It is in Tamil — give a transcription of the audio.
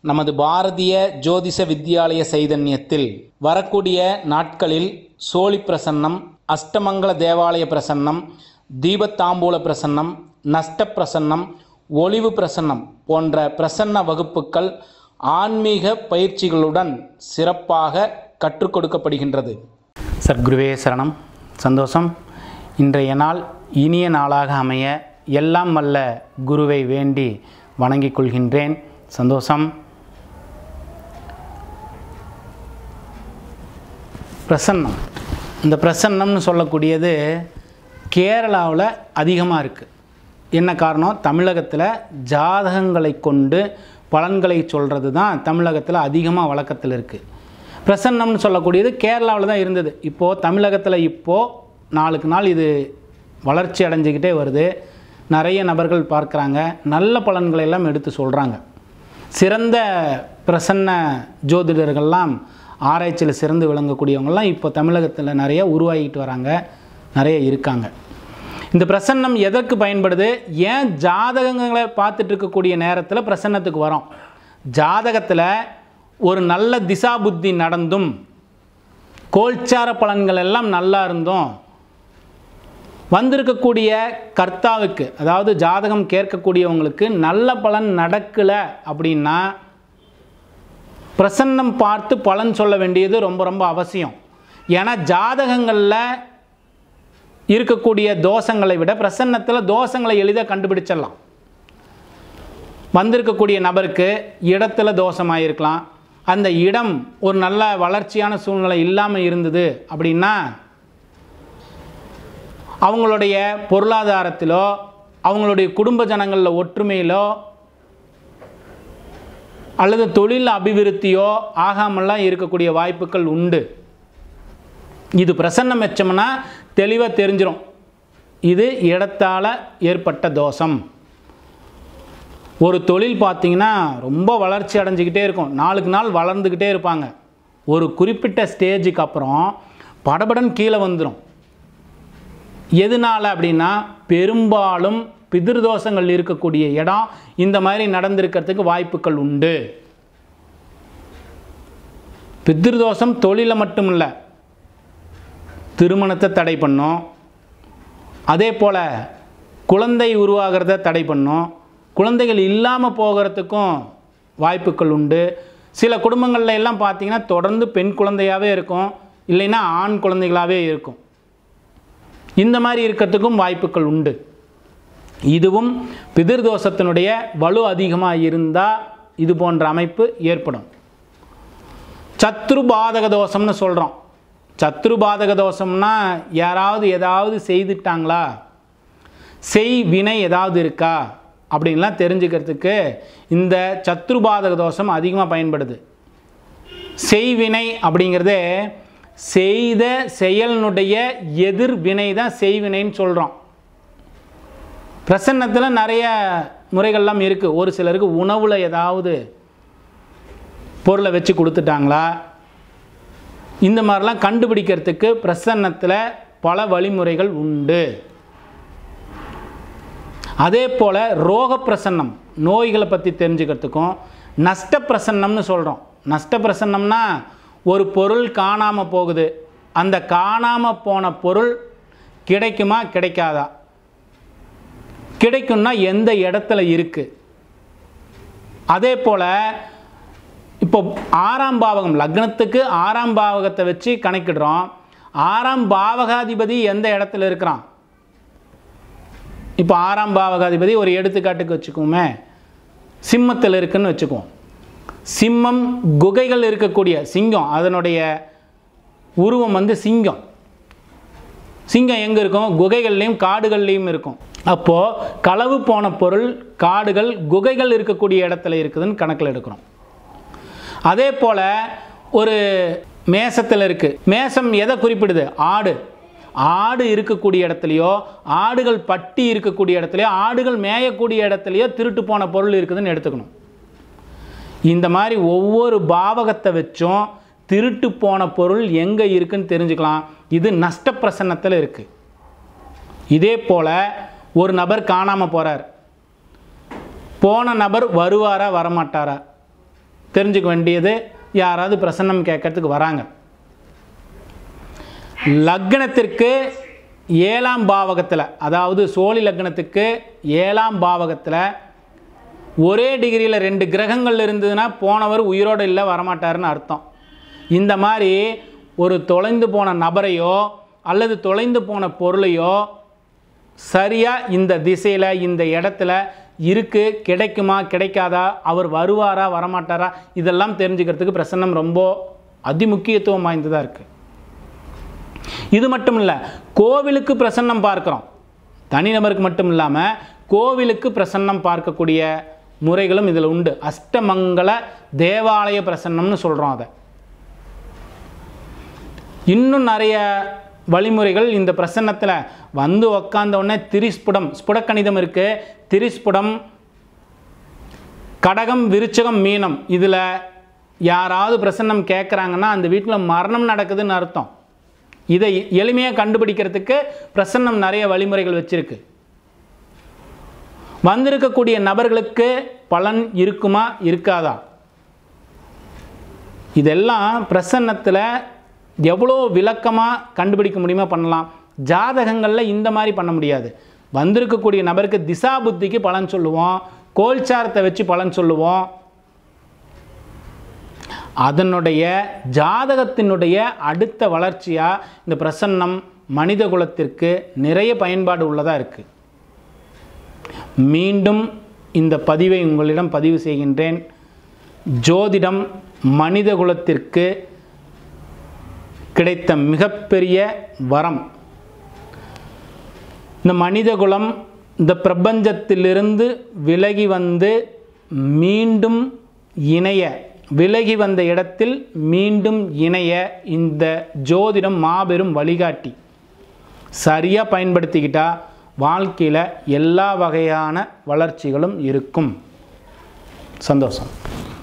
நமது பாரதிய ஜோதிஷ வித்யாலய சைதன்யத்தில் வரக்கூடிய நாட்களில் சோழி பிரசன்னம் அஷ்டமங்கல தேவாலய பிரசன்னம் தீபத்தாம்பூல பிரசன்னம் நஷ்ட பிரசன்னம் ஒளிவு பிரசன்னம் போன்ற பிரசன்ன வகுப்புகள் ஆன்மீக பயிற்சிகளுடன் சிறப்பாக கற்றுக் கொடுக்கப்படுகின்றது சத்குருவே சரணம் சந்தோஷம் இன்றைய நாள் இனிய நாளாக அமைய எல்லாம் வல்ல குருவை வேண்டி வணங்கிக் கொள்கின்றேன் சந்தோஷம் பிரசன்னம் இந்த பிரசன்னம்னு சொல்லக்கூடியது கேரளாவில் அதிகமாக இருக்குது என்ன காரணம் தமிழகத்தில் ஜாதகங்களை கொண்டு பலன்களை சொல்கிறது தான் தமிழகத்தில் அதிகமாக வழக்கத்தில் இருக்குது பிரசன்னம்னு சொல்லக்கூடியது கேரளாவில் தான் இருந்தது இப்போது தமிழகத்தில் இப்போது நாளுக்கு நாள் இது வளர்ச்சி அடைஞ்சிக்கிட்டே வருது நிறைய நபர்கள் பார்க்குறாங்க நல்ல பலன்களை எல்லாம் எடுத்து சொல்கிறாங்க சிறந்த பிரசன்ன ஜோதிடர்கள்லாம் ஆராய்ச்சியில் சிறந்து விளங்கக்கூடியவங்கெல்லாம் இப்போ தமிழகத்தில் நிறைய உருவாகிட்டு வராங்க நிறைய இருக்காங்க இந்த பிரசன்னம் எதற்கு பயன்படுது ஏன் ஜாதகங்களை பார்த்துட்டு இருக்கக்கூடிய நேரத்தில் பிரசன்னத்துக்கு வரோம் ஜாதகத்தில் ஒரு நல்ல திசா புத்தி நடந்தும் கோல்சார பலன்கள் எல்லாம் நல்லா இருந்தும் வந்திருக்கக்கூடிய கர்த்தாவுக்கு அதாவது ஜாதகம் கேட்கக்கூடியவங்களுக்கு நல்ல பலன் நடக்கலை அப்படின்னா பிரசன்னம் பார்த்து பலன் சொல்ல வேண்டியது ரொம்ப ரொம்ப அவசியம் ஏன்னா ஜாதகங்களில் இருக்கக்கூடிய தோஷங்களை விட பிரசன்னத்தில் தோஷங்களை எளிதாக கண்டுபிடிச்சிடலாம் வந்திருக்கக்கூடிய நபருக்கு இடத்துல தோஷமாக இருக்கலாம் அந்த இடம் ஒரு நல்ல வளர்ச்சியான சூழ்நிலை இல்லாமல் இருந்தது அப்படின்னா அவங்களுடைய பொருளாதாரத்திலோ அவங்களுடைய குடும்ப ஜனங்களில் ஒற்றுமையிலோ அல்லது தொழில் அபிவிருத்தியோ ஆகாமலாம் இருக்கக்கூடிய வாய்ப்புகள் உண்டு இது பிரசன்னம் வச்சோம்னா தெளிவாக தெரிஞ்சிடும் இது இடத்தால் ஏற்பட்ட தோஷம் ஒரு தொழில் பார்த்திங்கன்னா ரொம்ப வளர்ச்சி அடைஞ்சிக்கிட்டே இருக்கும் நாளுக்கு நாள் வளர்ந்துக்கிட்டே இருப்பாங்க ஒரு குறிப்பிட்ட ஸ்டேஜுக்கு அப்புறம் படபடன் கீழே வந்துடும் எதனால் அப்படின்னா பெரும்பாலும் பிதிர்தோஷங்கள் இருக்கக்கூடிய இடம் இந்த மாதிரி நடந்திருக்கிறதுக்கு வாய்ப்புகள் உண்டு பிதிர்தோஷம் தொழிலை மட்டும் இல்லை திருமணத்தை தடை பண்ணும் அதே போல் குழந்தை உருவாகிறத தடை பண்ணும் குழந்தைகள் இல்லாமல் போகிறதுக்கும் வாய்ப்புகள் உண்டு சில குடும்பங்களில் எல்லாம் பார்த்திங்கன்னா தொடர்ந்து பெண் குழந்தையாகவே இருக்கும் இல்லைன்னா ஆண் குழந்தைகளாகவே இருக்கும் இந்த மாதிரி இருக்கிறதுக்கும் வாய்ப்புகள் உண்டு இதுவும் பிதிர்தோஷத்தினுடைய வலு அதிகமாக இருந்தால் இது போன்ற அமைப்பு ஏற்படும் சத்ரு பாதக தோஷம்னு சொல்கிறோம் சத்ரு பாதக தோஷம்னா யாராவது ஏதாவது செய்துட்டாங்களா செய் வினை ஏதாவது இருக்கா அப்படின்லாம் தெரிஞ்சுக்கிறதுக்கு இந்த சத்ருபாதக தோஷம் அதிகமாக பயன்படுது செய்வினை அப்படிங்கிறதே செய்த செயலினுடைய எதிர்வினை தான் செய்வினைன்னு சொல்கிறோம் பிரசன்னத்தில் நிறைய முறைகள்லாம் இருக்குது ஒரு சிலருக்கு உணவில் ஏதாவது பொருளை வச்சு கொடுத்துட்டாங்களா இந்த மாதிரிலாம் கண்டுபிடிக்கிறதுக்கு பிரசன்னத்தில் பல வழிமுறைகள் உண்டு அதே போல் ரோக பிரசன்னம் நோய்களை பற்றி தெரிஞ்சுக்கிறதுக்கும் நஷ்ட பிரசன்னம்னு சொல்கிறோம் நஷ்ட பிரசன்னம்னா ஒரு பொருள் காணாமல் போகுது அந்த காணாமல் போன பொருள் கிடைக்குமா கிடைக்காதா கிடைக்கும்னா எந்த இடத்துல இருக்குது அதே போல் இப்போ ஆறாம் பாவகம் லக்னத்துக்கு ஆறாம் பாவகத்தை வச்சு கணக்கிடுறோம் ஆறாம் பாவகாதிபதி எந்த இடத்துல இருக்கிறான் இப்போ ஆறாம் பாவகாதிபதி ஒரு எடுத்துக்காட்டுக்கு வச்சுக்குவோமே சிம்மத்தில் இருக்குன்னு வச்சுக்குவோம் சிம்மம் குகைகள் இருக்கக்கூடிய சிங்கம் அதனுடைய உருவம் வந்து சிங்கம் சிங்கம் எங்கே இருக்கும் குகைகள்லேயும் காடுகள்லேயும் இருக்கும் அப்போது களவு போன பொருள் காடுகள் குகைகள் இருக்கக்கூடிய இடத்துல இருக்குதுன்னு கணக்கில் எடுக்கிறோம் அதே போல் ஒரு மேசத்தில் இருக்குது மேசம் எதை குறிப்பிடுது ஆடு ஆடு இருக்கக்கூடிய இடத்துலையோ ஆடுகள் பட்டி இருக்கக்கூடிய இடத்துலையோ ஆடுகள் மேயக்கூடிய இடத்துலையோ திருட்டு போன பொருள் இருக்குதுன்னு எடுத்துக்கணும் இந்த மாதிரி ஒவ்வொரு பாவகத்தை வச்சும் திருட்டு போன பொருள் எங்கே இருக்குன்னு தெரிஞ்சுக்கலாம் இது நஷ்ட பிரசன்னத்தில் இருக்குது இதே போல் ஒரு நபர் காணாமல் போகிறார் போன நபர் வருவாரா வரமாட்டாரா தெரிஞ்சுக்க வேண்டியது யாராவது பிரசன்னம் கேட்கறதுக்கு வராங்க லக்னத்திற்கு ஏழாம் பாவகத்தில் அதாவது சோழி லக்னத்துக்கு ஏழாம் பாவகத்தில் ஒரே டிகிரியில் ரெண்டு கிரகங்கள் இருந்ததுன்னா போனவர் உயிரோடு இல்லை வரமாட்டாருன்னு அர்த்தம் இந்த மாதிரி ஒரு தொலைந்து போன நபரையோ அல்லது தொலைந்து போன பொருளையோ சரியாக இந்த திசையில் இந்த இடத்துல இருக்குது கிடைக்குமா கிடைக்காதா அவர் வருவாரா வரமாட்டாரா இதெல்லாம் தெரிஞ்சுக்கிறதுக்கு பிரசன்னம் ரொம்ப அதிமுக்கியத்துவம் வாய்ந்ததாக இருக்குது இது மட்டும் இல்லை கோவிலுக்கு பிரசன்னம் பார்க்குறோம் தனிநபருக்கு மட்டும் இல்லாமல் கோவிலுக்கு பிரசன்னம் பார்க்கக்கூடிய முறைகளும் இதில் உண்டு அஷ்டமங்கல தேவாலய பிரசன்னம்னு சொல்கிறோம் அதை இன்னும் நிறைய வழிமுறைகள் இந்த பிரசன்னத்தில் வந்து உக்காந்த உடனே திரிஸ்புடம் ஸ்புடக்கணிதம் இருக்குது திரிஸ்புடம் கடகம் விருச்சகம் மீனம் இதில் யாராவது பிரசன்னம் கேட்குறாங்கன்னா அந்த வீட்டில் மரணம் நடக்குதுன்னு அர்த்தம் இதை எளிமையாக கண்டுபிடிக்கிறதுக்கு பிரசன்னம் நிறைய வழிமுறைகள் வச்சிருக்கு வந்திருக்கக்கூடிய நபர்களுக்கு பலன் இருக்குமா இருக்காதா இதெல்லாம் பிரசன்னத்தில் எவ்வளோ விளக்கமாக கண்டுபிடிக்க முடியுமா பண்ணலாம் ஜாதகங்களில் இந்த மாதிரி பண்ண முடியாது வந்திருக்கக்கூடிய நபருக்கு திசா புத்திக்கு பலன் சொல்லுவோம் கோல்சாரத்தை வச்சு பலன் சொல்லுவோம் அதனுடைய ஜாதகத்தினுடைய அடுத்த வளர்ச்சியாக இந்த பிரசன்னம் மனித குலத்திற்கு நிறைய பயன்பாடு உள்ளதாக இருக்குது மீண்டும் இந்த பதிவை உங்களிடம் பதிவு செய்கின்றேன் ஜோதிடம் மனித குலத்திற்கு கிடைத்த மிகப்பெரிய வரம் இந்த மனிதகுலம் இந்த பிரபஞ்சத்திலிருந்து விலகி வந்து மீண்டும் இணைய விலகி வந்த இடத்தில் மீண்டும் இணைய இந்த ஜோதிடம் மாபெரும் வழிகாட்டி சரியாக பயன்படுத்திக்கிட்டா வாழ்க்கையில் எல்லா வகையான வளர்ச்சிகளும் இருக்கும் சந்தோஷம்